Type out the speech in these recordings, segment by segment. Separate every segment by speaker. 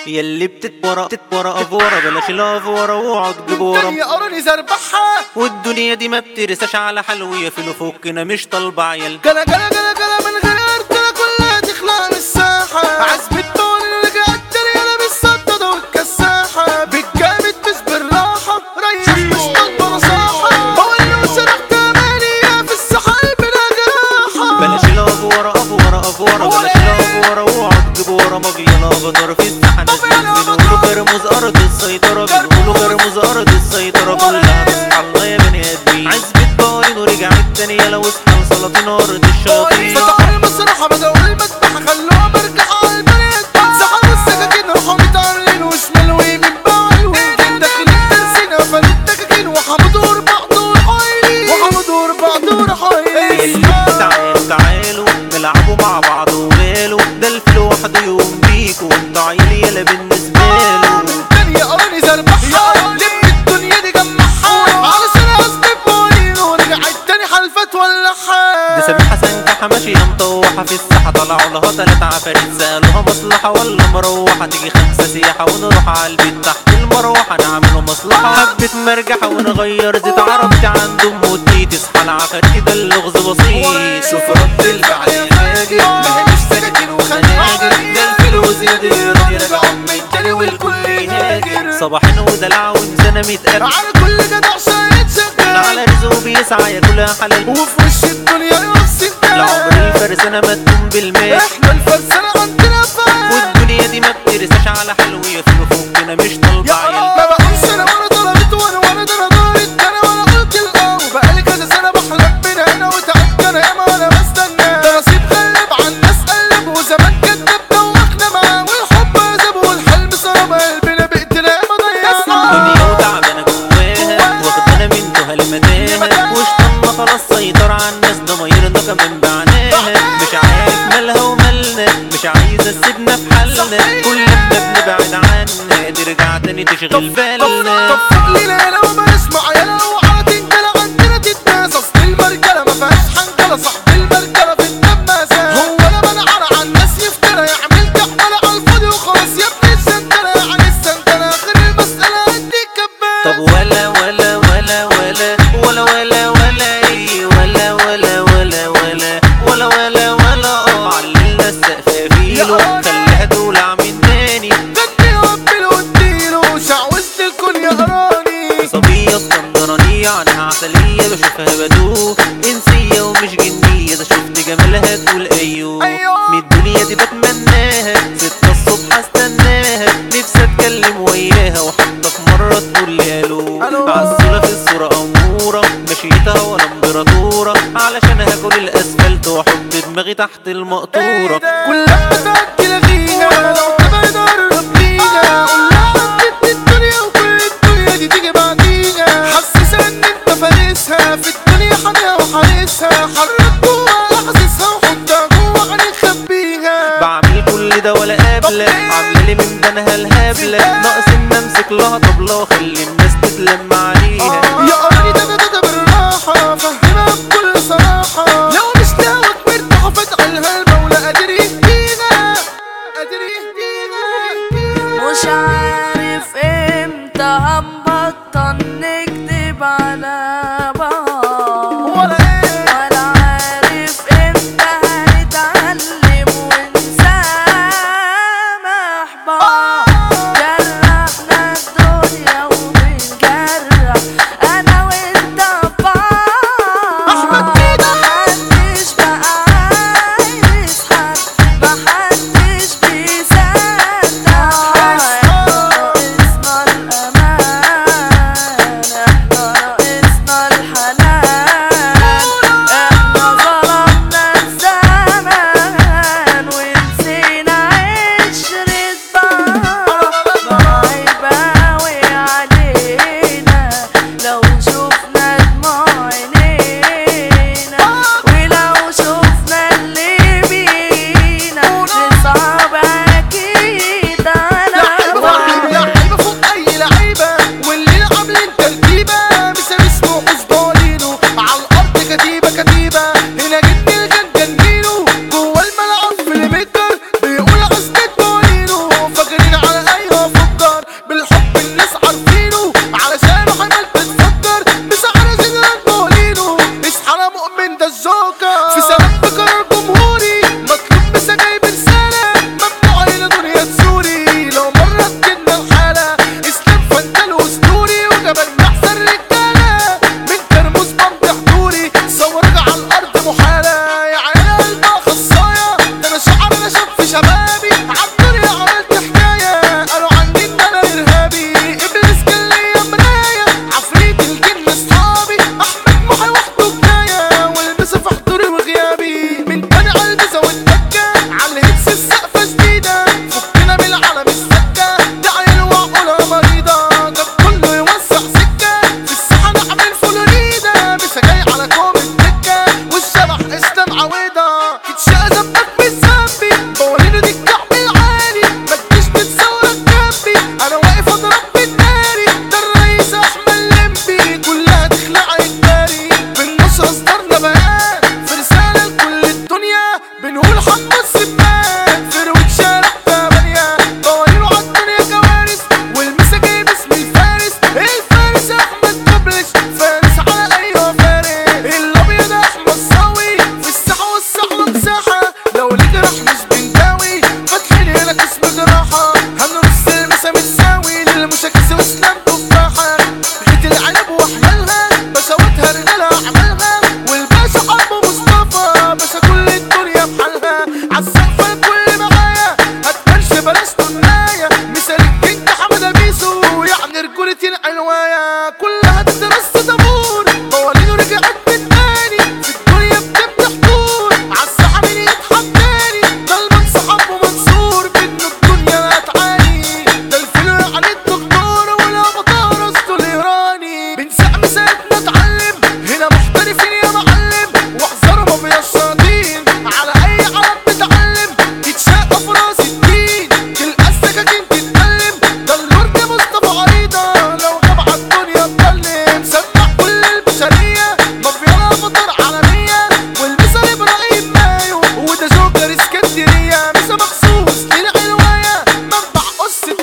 Speaker 1: يلي بتتورى تتورى افورة بلاش الافورة واقعد جبورة
Speaker 2: يا قرني زربحها
Speaker 1: والدنيا دي ما بترساش على حلوية في فوقنا مش طالبة عيال
Speaker 2: جلا جلا جلا جلا من غير ترى كلها تخلع من الساحة عزبة طول اللي رجعت تاني انا بالصدى والكساحة بالجامد مش بالراحة ريح مش طالبة نصاحة بقول له سرحت امانية في السحاب بلا جراحة
Speaker 1: بلاش الافورة افورة افورة بلاش الافورة واقعد جبورة ما بيلا بطر في الساحة ناس بنقولوا كرموز ارض السيطرة بنقولوا كرموز ارض السيطرة كلها تصحى الله يا بني ادمين عزبة بارين ورجعت تاني يلا واصحى لسلاطين ارض الشياطين
Speaker 2: فتحوا المسرح بدأوا المذبح خلوها مرجع على البنات سحبوا السكاكين راحوا متعرين وشمال ويمين بعيون داخلين ترسينا فلت دكاكين وحمدوا بعض وحايلين وحمدوا بعض
Speaker 1: يلي
Speaker 2: وحايلين
Speaker 1: تعالوا تعالوا نلعبوا مع بعض وماله ده الفل وحده يقوم بيكوا وانتوا عيلي يلا بالنسبة له
Speaker 2: الدنيا قراني زربحها لم الدنيا دي جمعها علشان اثبت بولين ورجعت تاني حلفت ولعها
Speaker 1: ده سامي حسن كحة ماشية مطوحة في الساحة طلعوا لها تلات عفاريت سألوها مصلحة ولا مروحة تيجي خمسة سياحة ونروح على البيت تحت المروحة نعمله مصلحة حبة مرجحة ونغير زيت عربتي عند أم ودي تصحى العفاريت ده اللغز بسيط
Speaker 2: شوف رد الفعل يا فاجر ما هي مش سكاكين وخناجر
Speaker 1: ده الفلوس يا دير
Speaker 2: يرجعوا من تاني والكل يهاجر
Speaker 1: صباحين ودلع ومزانة متقرب
Speaker 2: على كل جدع شايد شغال
Speaker 1: على رزقه بيسعى ياكلها حلال
Speaker 2: وفي وش الدنيا يقف
Speaker 1: العمر الفرسانة ما تكون بالمال
Speaker 2: احنا الفرسانة عندنا فاهم
Speaker 1: والدنيا دي ما بترساش على حلوية في فوقنا مش طالبة
Speaker 2: يا
Speaker 1: عيال
Speaker 2: ما بقولش انا وانا طلبت وانا وانا ده انا دارت انا وانا قلت القهوة بقالي كذا سنة بحلم من هنا وتعبت انا ياما انا بستنى ده نصيب غلب على الناس قلب وزمان كدب دوخنا معاه والحب عذاب والحلم صرم قلبنا بقتنا ياما ضيعنا
Speaker 1: دنيا وتعبانة جواها واخدانا من تهل متاهة واشتنا خلاص سيطر على الناس ضمايرنا كمان بعناها مش عارف مالها ومالنا مش عايزة تسيبنا في حالنا كل ما بنبعد عنها ترجع تاني تشغل بالنا
Speaker 2: طب فضلي ليلة وما اسمع يا لو على تنجلة عندنا تتناس اصل المرجلة ما فيهاش حنجلة صاحب المرجلة في الدماسة هو انا منعر على الناس يفترى يعمل كحملة على الفاضي وخلاص يا ابني السنترة يعني السنترة غير المسألة اديك كباس
Speaker 1: طب ولا ولا ولا ولا ولا ولا ولا ايه ولا ولا ولا ولا ولا ولا ولا اه عللنا السقف فيلو خليها تولع من تاني
Speaker 2: غني وقبل واديله شعوذت الكل يا قراني
Speaker 1: صبية اسكندرانية عنها عسلية بشوفها بدوخ انسية ومش جنية ده شفت جمالها تقول ايوه
Speaker 2: أيوه.
Speaker 1: من الدنيا دي بتمناها ستة الصبح استناها نفسي اتكلم وياها وحتى في مرة تقول لي الو
Speaker 2: ألو.
Speaker 1: عسولة في الصورة أمورة مشيتها وانا امبراطورة علشان هاكل الاسفلت واحط دماغي تحت المقطورة
Speaker 2: كلها بتأكل غينا لو تبعد قرب لينا قولها عدت الدنيا وكل الدنيا دي تيجي بعدينا حسسها ان انت فارسها في الدنيا حاميها وحارسها حرك جوا احسسها وحطها جوا عينيك خبيها
Speaker 1: بعمل كل ده ولا قابلة عاملة لي من بنها الهبلة ناقص ان امسك لها طبلة واخلي الناس تتلم عليها
Speaker 2: يا قرني ده ده ده ده بالراحة فهمها بكل صراحة لو مش ناوي مرتاحة فتعلها المولى قادر يهدينا قادر يهدينا
Speaker 3: مش عارف امتى هنبطل نكدب على بعض
Speaker 2: ولا ايه
Speaker 3: ولا عارف امتى هنتعلم ونسامح بعض جرحنا الدنيا وبنجرح انا وانت بعض
Speaker 2: أحمد كده.
Speaker 3: محدش بقى عايز حد محدش بيصدق ناقصنا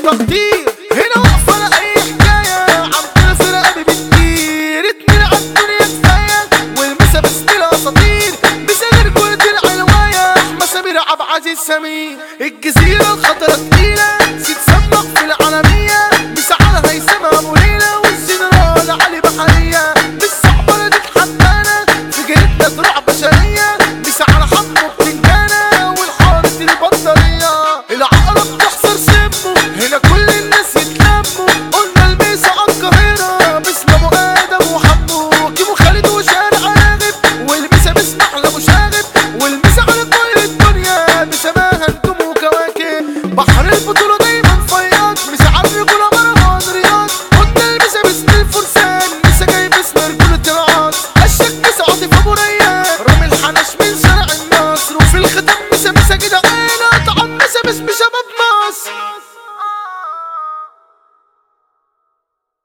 Speaker 2: تقدير